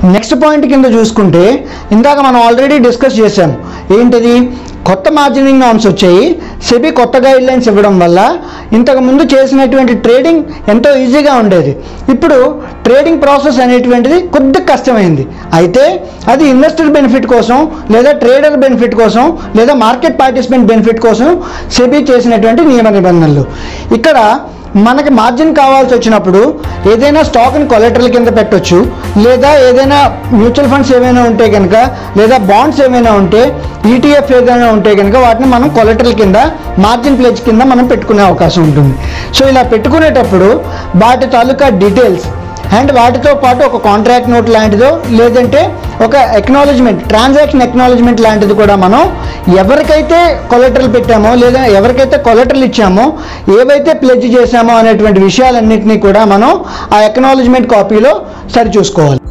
next point కింద చూసుకుంటే ఇందాక మనం ఆల్రెడీ డిస్కస్ చేసాం ఏంటిది కొత్త మార్జినింగ్ నామ్స్ వచ్చాయి సెబీ కొత్త గైడ్ లైన్స్ ఇవ్వడం వల్ల ఇంతకు ముందు చేసినటువంటి ట్రేడింగ్ ఎంతో ఈజీగా ఉండేది ఇప్పుడు ట్రేడింగ్ ప్రాసెస్ అనేటువంటిది కొద్దిగా కష్టమైంది అయితే అది ఇన్వెస్టర్ బెనిఫిట్ కోసం లేదా ట్రేడర్ బెనిఫిట్ కోసం లేదా మార్కెట్ పార్టిసిపెంట్ బెనిఫిట్ కోసం సెబీ చేసినటువంటి నియమ నిబంధనలు ఇక్కడ మనకి మార్జిన్ కావాల్సి వచ్చినప్పుడు ఏదైనా స్టాక్ని కొలెటరల్ కింద పెట్టొచ్చు లేదా ఏదైనా మ్యూచువల్ ఫండ్స్ ఏమైనా ఉంటే కనుక లేదా బాండ్స్ ఏమైనా ఉంటే ఈటీఎఫ్ ఏదైనా ఉంటే కనుక వాటిని మనం కొలెటరల్ కింద మార్జిన్ ప్లేజ్ కింద మనం పెట్టుకునే అవకాశం ఉంటుంది సో ఇలా పెట్టుకునేటప్పుడు వాటి తాలూకా డీటెయిల్స్ అండ్ వాటితో పాటు ఒక కాంట్రాక్ట్ నోట్ లాంటిదో లేదంటే ఒక ఎక్నాలజ్మెంట్ ట్రాన్సాక్షన్ ఎక్నాలజ్మెంట్ లాంటిది కూడా మనం ఎవరికైతే కొలెటరల్ పెట్టామో లేదా ఎవరికైతే కొలెటరల్ ఇచ్చామో ఏవైతే ప్లెడ్జ్ చేశామో అనేటువంటి విషయాలన్నింటినీ కూడా మనం ఆ ఎక్నాలజ్మెంట్ కాపీలో సరి చూసుకోవాలి